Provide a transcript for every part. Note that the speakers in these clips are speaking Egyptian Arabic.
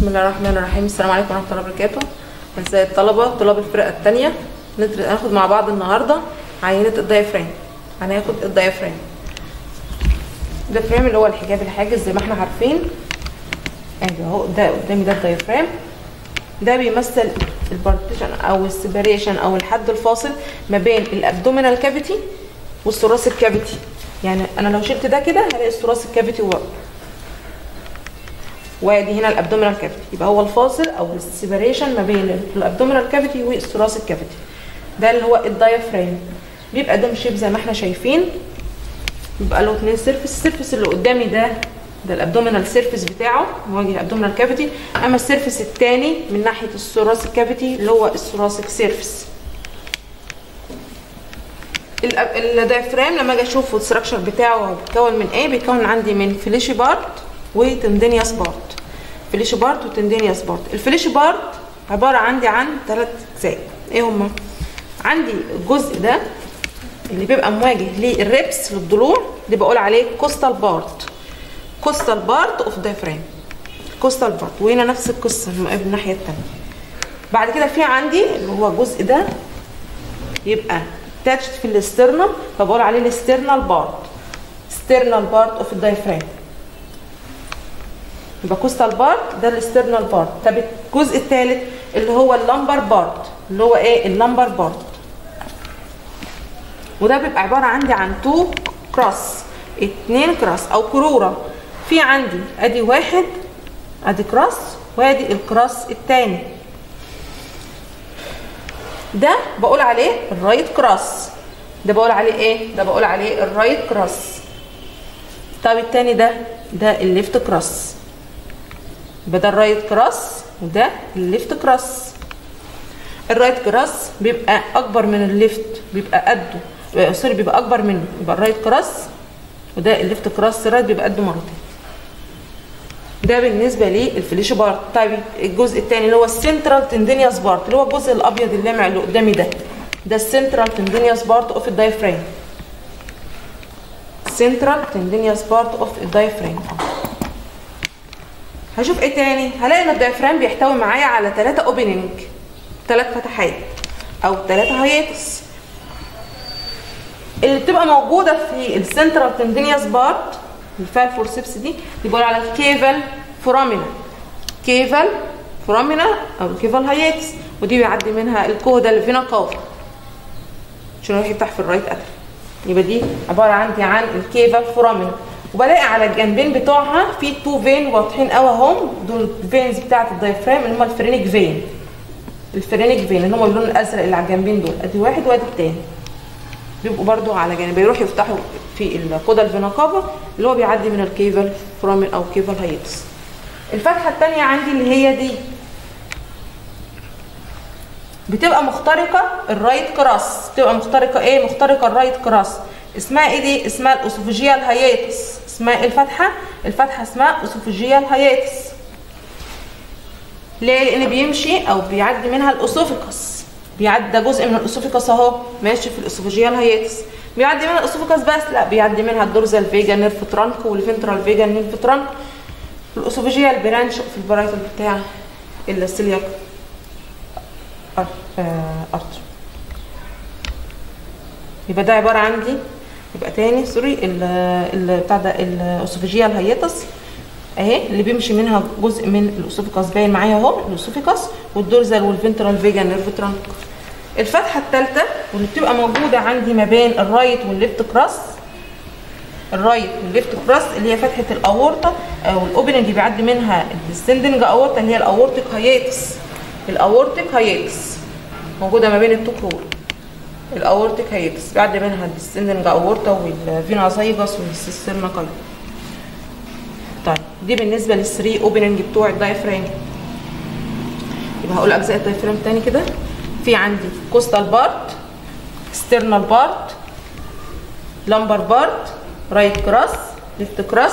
الله الرحمن الرحيم السلام عليكم ورحمه الله وبركاته ازاي الطلبه طلاب الفرقه الثانيه ناخد مع بعض النهارده عينه الدايفرام هناخد الدايفرام الدايفرام اللي هو الحجاب الحاجز زي ما احنا عارفين ادي اهو ده قدامي ده الدايفرام ده بيمثل البارتيشن او السيبريشن او الحد الفاصل ما بين الابدومينال كافيتي والثوراسيك كافيتي يعني انا لو شلت ده كده هلاقي الثوراسيك كافيتي ورا وادي هنا الابدومينال كافيتي يبقى هو الفاصل او السيبريشن ما بين الابدومينال كافيتي والثوراسيك كافيتي ده اللي هو الدايفرام بيبقى دوم شيب زي ما احنا شايفين بيبقى له اتنين سيرفيس السيرفيس اللي قدامي ده ده الابدومينال سيرفيس بتاعه مواجه الابدومينال كافيتي اما السيرفيس الثاني من ناحيه الثوراسيك كافيتي اللي هو الثوراسيك سيرفيس الدايفرام لما اجي اشوف الستراكشر بتاعه بيتكون من ايه بيتكون عندي من فليشي بارت وتندينياس بارت فليشي بارت وتندينياس بارت الفليشي بارت عباره عندي عن ثلاث اجزاء ايه هما عندي الجزء ده اللي بيبقى مواجه للريبس للضلوع اللي بقول عليه كوستال بارت كوستال بارت اوف دايفرام كوستال بارت وهنا نفس القصه من الناحيه الثانيه بعد كده في عندي اللي هو الجزء ده يبقى تاتشد في الاسترنال فبقول عليه الاسترنال بارت ستيرنال بارت اوف الدايفرام يبقى كوستال بارت ده الاسترنال بارت طب الجزء الثالث اللي هو اللمبر بارت اللي هو ايه اللمبر بارت وده بيبقى عباره عندي عن تو كراس اتنين كراس او كروره في عندي ادي واحد ادي كراس وادي الكراس الثاني ده بقول عليه الرايت كراس ده بقول عليه ايه ده بقول عليه الرايت كراس طب التاني ده ده الليفت كراس يبقى ده الرايت كراس وده الليفت كراس الرايت كراس بيبقى اكبر من الليفت بيبقى قده سوري بيبقى اكبر منه يبقى الرايت كراس وده الليفت كراس رايت بيبقى قده مرتين ده بالنسبه للفليش بارت طيب الجزء الثاني اللي هو السنترال تندينيوس بارت اللي هو الجزء الابيض اللامع اللي قدامي ده ده السنترال تندينيوس بارت اوف الدايفرام سنترال تندينيوس بارت اوف الدايفرام هشوف ايه تاني هلاقي ان الدايفرام بيحتوي معايا على ثلاثة اوبننج ثلاث فتحات او ثلاثة هياتس اللي بتبقى موجودة في السنترال تندينيوس بارت الفال فورسبس دي بيقول على الكيفال فورامينا كيفال فورامينا او الكيفال هياتس ودي بيعدي منها الكودا اللي فينا كاف عشان يروح يفتح في الرايت اتر يبقى دي عباره عندي عن الكيفال فورامينا وبلاقي على الجنبين بتوعها في تو فين واضحين قوي اهم دول الفينز بتاعت الدايفرام اللي هم الفرينيك فين الفرينيك فين اللي هم اللون الازرق اللي على الجنبين دول ادي واحد وادي التاني بيبقوا برضو على جانب بيروحوا يفتحوا في الكودا الفيناكافا اللي هو بيعدي من الكيفال فرامين او كيفال هايتس الفتحه الثانيه عندي اللي هي دي بتبقى مخترقه الرايت كراس بتبقى مخترقه ايه مخترقه الرايت كراس اسمها ايه دي اسمها الاسوفيجيال هايتس اسمها الفتحه الفتحه اسمها اسوفيجيال هايتس ليه لان بيمشي او بيعدي منها الاسوفيكس بيعدي ده جزء من الاسوفيكس اهو ماشي في الاسوفيجيال هايتس بيعدي منها الاسوفيكس بس لا بيعدي منها الدورزال فيجا نيرف ترانك والفنترال فيجا نيرف ترانك الاسوفيجيال برانش في البرايتال بتاع السيلياك ارتر يبقى ده عباره عندي يبقى تاني سوري ال بتاع ده الاسوفيجيال هايتس اهي اللي بيمشي منها جزء من الاسوفيكاس باين معايا اهو الاسوفيكاس والدورزال والفنترال فيجا نيرف ترانك الفتحه الثالثه واللي بتبقى موجوده عندي ما بين الرايت والليفت كراس الرايت والليفت كراس اللي هي فتحه الاورطه او الاوبننج اللي بيعدي منها الديسندنج اورطه اللي هي الاورتيك هايتس الاورتيك هايتس موجوده ما بين التوكرور الاورتيك هايتس بيعدي منها الديسندنج اورطه والفينا سايجاس والسيسترنا كايو طيب دي بالنسبه للثري اوبننج بتوع الدايفرام يبقى هقول اجزاء الدايفرام تاني كده في عندي كوستال بارت ستيرنال بارت لمبر بارت رايت كراس ليفت كراس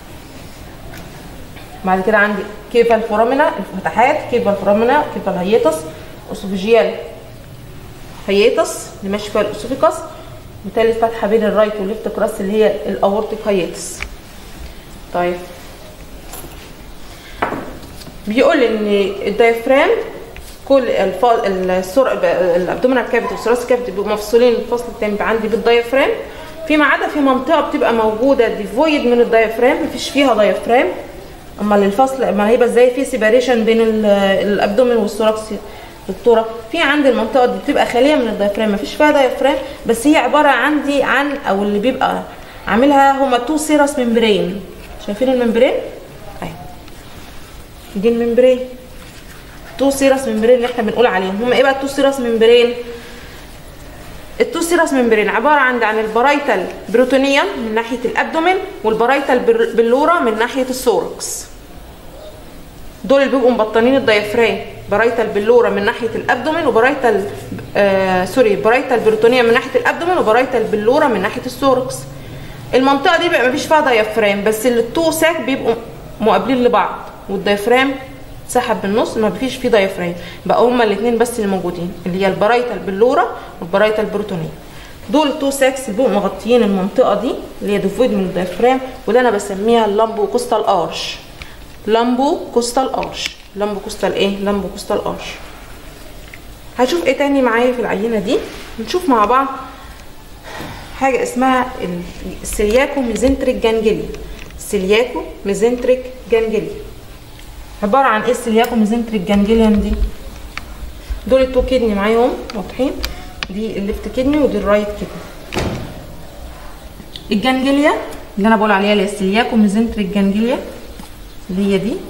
بعد كده عندي كيفال فورامينا الفتحات كيفال فورامينا كيفال هيتس اسوفيجيال هيتس اللي ماشي فيها الاسوفيكاس وتالت فتحه بين الرايت والليفت كراس اللي هي الاورتيك هيتس طيب بيقول ان الدايفرام كل الف... السر... الابدومينال كافيتي والثراس كافيتي بيبقوا مفصولين الفصل التاني عندي بالدايفرام فيما عدا في منطقه بتبقى موجوده ديفويد من الدايفرام مفيش فيها دايفرام اما الفصل اما هيبقى ازاي في سيباريشن بين ال- الابدومين والثوراكس دكتوره في عندي المنطقه دي بتبقى خاليه من الدايفرام مفيش فيها دايفرام بس هي عباره عندي عن او اللي بيبقى عاملها هما تو سيرس ممبرين شايفين الممبرين اهي دي الممبرين تو سيرس ممبرين اللي احنا بنقول عليهم هما ايه بقى التو سيرس ممبرين التو سيرس ممبرين عباره عن عن البرايتال بروتونيوم من ناحيه الابدومين والبرايتال بر- بلورا من ناحيه الثوركس دول اللي بيبقوا مبطنين الديافرام برايتال بلورا من ناحيه الابدومين وبرايتال آه سوري برايتال بروتونيوم من ناحيه الابدومين وبرايتال بلورا من ناحيه الثوركس المنطقه دي بيبقى مفيش فيها ديافرام بس التو ساك بيبقوا مقابلين لبعض والديافرام سحب بالنص ما فيش فيه ديافرام بقى هما الاثنين بس اللي موجودين اللي هي البرايتال بلورا والبرايتال بروتونيوم دول التو ساكس اللي بيبقوا مغطيين المنطقه دي اللي هي ديفويد من الديافرام واللي انا بسميها اللامبو كوستال ارش لامبو كوستال ارش لامبو كوستال ايه لامبو كوستال ارش هشوف ايه تاني معايا في العينه دي نشوف مع بعض حاجه اسمها السيلياكو ميزنتريك جانجليا السيلياكو ميزنتريك جانجليا عباره عن ايه السيلياكو ميزنتريك جانجليان دي دول التو كدني معاهم واضحين دي الليفت كدني ودي الرايت كدني الجانجليا اللي انا بقول عليها اللي هي السيلياكو ميزنتريك جانجليا اللي هي دي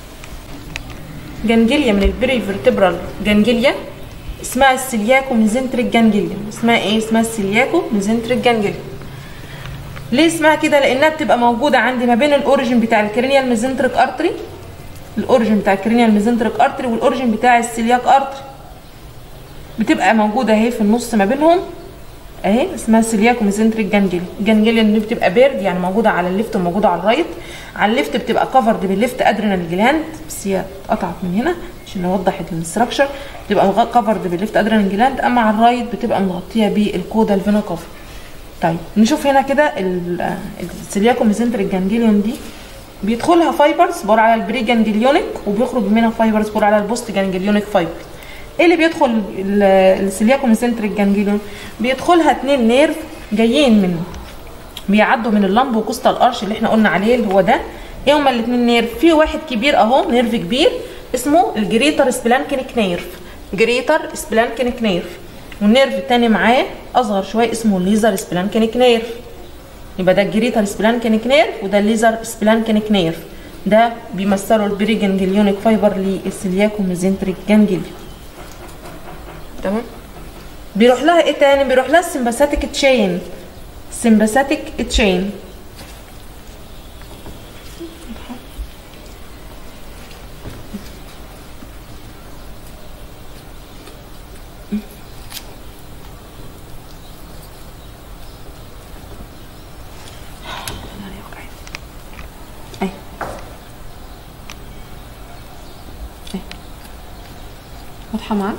جانجليا من البري فيرتبرال جانجليا اسمها السيلياكو ميزنتريك جانجليا اسمها ايه اسمها السيلياكو ميزنتريك جانجليا ليه اسمها كده لانها بتبقى موجوده عندي ما بين الاوريجن بتاع الكرينيال ميزنتريك ارتري الاوريجن بتاع الكرينيال ميزنتريك ارتري والاوريجن بتاع السيلياك ارتري بتبقى موجوده اهي في النص ما بينهم اهي اسمها سيلياكو ميزنتريك جانجليا جانجليا اللي بتبقى بيرد يعني موجوده على الليفت وموجوده على الرايت على الليفت بتبقى كفرد بالليفت ادرينال جلاند بس هي اتقطعت من هنا عشان نوضح الاستراكشر بتبقى كفرد بالليفت ادرينال جلاند اما على الرايت بتبقى مغطيه بالكودال فينا كفر طيب نشوف هنا كده ال- السيلياكو ميزنتريك جانجليون دي بيدخلها فايبرز بقول على البري جانجليونيك وبيخرج منها فايبرز بقول على البوست جانجليونيك فايبرز ايه اللي بيدخل ال- السيلياكو ميزنتريك جانجليون بيدخلها اتنين نيرف جايين من بيعدوا من اللامبو كوستال ارش اللي احنا قلنا عليه اللي هو ده ايه هما الاتنين نيرف في واحد كبير اهو نيرف كبير اسمه الجريتر سبلانكينيك نيرف جريتر سبلانكينيك نيرف والنيرف التاني معاه اصغر شويه اسمه الليزر سبلانكينيك نيرف يبقى ده الجريتر سبلانكينيك نيرف وده الليزر سبلانكينيك نيرف ده بيمثلوا البري جانجليونيك فايبر للسيلياكو ميزنتريك جانجليون تمام بيروح لها ايه تاني بيروح لها السمباثيك تشين سمباثيك تشين أي. أي. واضحة معاك؟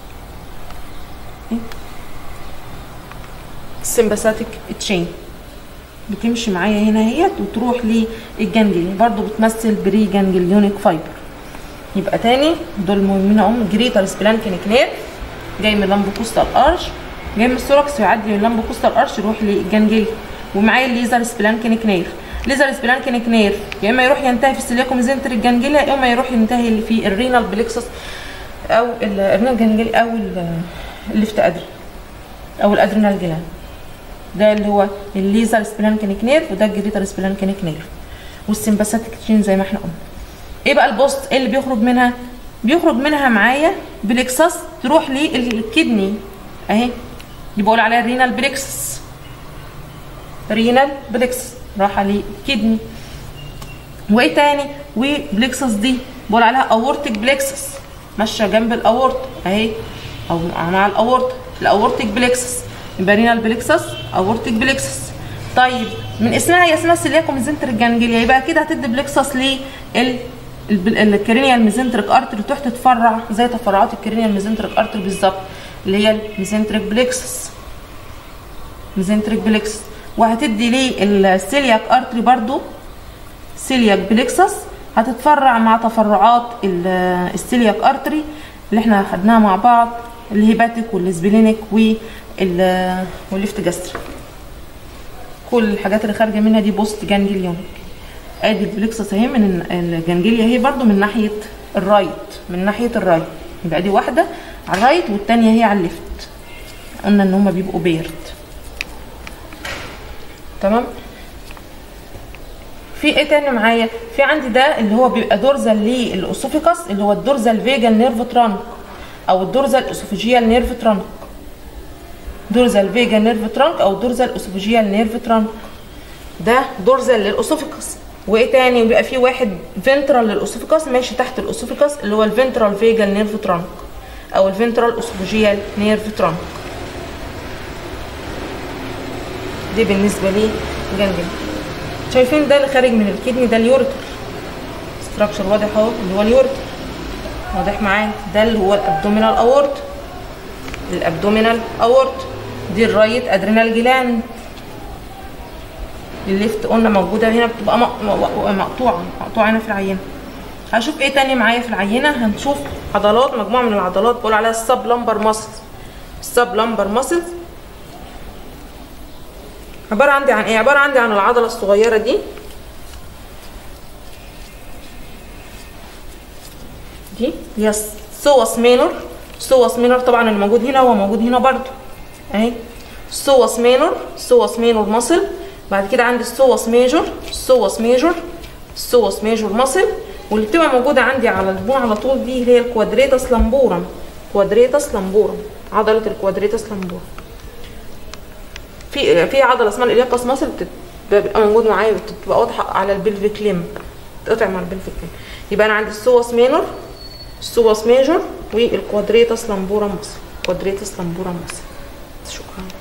السمباثيك تشين بتمشي معايا هنا اهيت وتروح للجانجليون برضو بتمثل بري جانجليونيك فايبر يبقى تاني دول مهمين اهم جريتر سبلانكينيك نير جاي من لامبو كوستال ارش جاي من الثوركس يعدي من لامبو كوستال ارش يروح للجانجليون ومعايا الليزر سبلانكينيك نير ليزر سبلانكينيك نير يا اما يروح ينتهي في السيلياكو ميزنتر الجانجليا يا اما يروح ينتهي في الرينال بليكسس او ال- الرينال جانجلي او ال- الليفت ادري او الادرينال جلاند ده اللي هو الليزر سبلانكينيك نيرف وده الجريتر سبلانكينيك نيرف والسمباثيك تشين زي ما احنا قلنا ايه بقى البوست ايه اللي بيخرج منها بيخرج منها معايا بليكسس تروح للكدني اهي دي بقول عليها الرينال بليكسس رينال بليكسس راح للكدني وايه تاني وبليكسس دي بقول عليها اورتيك بليكسس ماشيه جنب الاورت اهي او مع الاورت الاورتيك بليكسس يبقى رينال بليكسس اورتيك بليكسس طيب من اسمها هي اسمها سيلياكو ميزنتريك جانجليا يبقى كده هتدي بليكسس ليه ال الكرينيال ميزنتريك ارتري تروح تتفرع زي تفرعات الكرينيال ميزنتريك ارتري بالظبط اللي هي الميزنتريك بليكسس ميزنتريك بليكسس وهتدي ليه السيلياك ارتري برضو سيلياك بليكسس هتتفرع مع تفرعات ال- السيلياك ارتري اللي احنا خدناها مع بعض الهيباتيك والسبلينيك وال والليفت جاستريك كل الحاجات اللي خارجه منها دي بوست جانجليونيك ادي البلكسس اهي من ال- الجانجليا اهي برضو من ناحيه الرايت من ناحيه الرايت يبقى دي واحده على الرايت والتانيه هي على الليفت قلنا ان هما بيبقوا بيرد تمام في ايه تاني معايا في عندي ده اللي هو بيبقى دورزال للاسوفيكاس اللي هو الدورزال فيجال نيرف ترانك او الدورزال اسوفيجيال نيرف ترانك دورزال فيجا نيرف ترانك او دورزال اسوفيجيال نيرف ترانك ده دورزال للاسوفيكاس وايه تاني بيبقى فيه واحد فنترال للاسوفيكاس ماشي تحت الاسوفيكاس اللي هو الفنترال فيجال نيرف ترانك او الفنترال اسوفيجيال نيرف ترانك دي بالنسبه لي جنجل شايفين ده اللي خارج من الكدني ده اليورتر ستراكشر واضح اهو اللي هو اليورتر واضح معايا ده اللي هو الابدومينال اورت الابدومينال اورت دي الرايت ادرينال جلاند الليفت قلنا موجوده هنا بتبقى مق- م- مقطوعه مقطوعه هنا في العينه هشوف ايه تاني معايا في العينه هنشوف عضلات مجموعه من العضلات بقول عليها السب لمبر ماسلز السب لمبر ماسلز عباره عندي عن ايه عباره عندي عن العضله الصغيره دي دي هي السوس مينور سوس مينور طبعا اللي موجود هنا هو موجود هنا برضو اهي سوس مينور سوس مينور ماسل بعد كده عندي السوس ميجور السوس ميجور السوس ميجور ماسل واللي بتبقى موجوده عندي على البون على طول دي اللي هي الكوادريتاس لامبورم كوادريتاس لامبورم عضله الكوادريتاس لامبورم في في عضله اسمها الالياقس ماسل بتبقى موجود معايا بتبقى واضحه على البلفيك ليم بتقطع مع البلفيك ليم يبقى انا عندي السوس مينور السوس ميجور والكوادريتاس لامبورم ماسل كوادريتاس لامبورم ماسل شكرا